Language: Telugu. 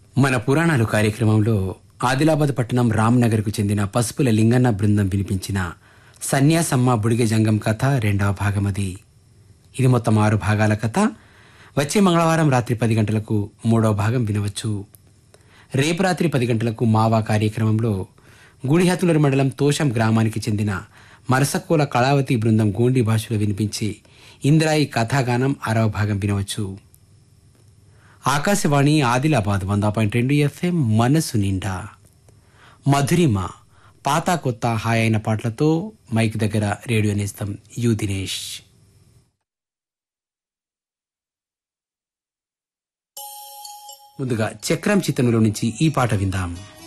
మన పురాణాలు కార్యక్రమంలో ఆదిలాబాద్ పట్టణం రామ్నగర్కు చెందిన పసుపుల లింగన్న బృందం వినిపించిన సన్యాసమ్మ బుడిగ జంగం కథ రెండవ భాగమది ఇది మొత్తం ఆరు భాగాల కథ వచ్చే మంగళవారం రాత్రి పది గంటలకు మూడవ భాగం వినవచ్చు రేపు రాత్రి పది గంటలకు మావా కార్యక్రమంలో గుడిహతులూరు మండలం తోషం గ్రామానికి చెందిన మరసకోల కళావతి బృందం గోండి భాషలో వినిపించి ఇంద్రాయి కథాగానం ఆరవ భాగం వినవచ్చు ఆకాశవాణి ఆదిలాబాద్ వంద పాయింట్ రెండు ఎఫ్ఎం మనసు నిండా మధురిమ పాత కొత్త హాయ్ అయిన పాటలతో మైక్ దగ్గర రేడియో నేస్తం యు దినేష్ ముందుగా చక్రం చిత్రంలో నుంచి ఈ పాట విందాం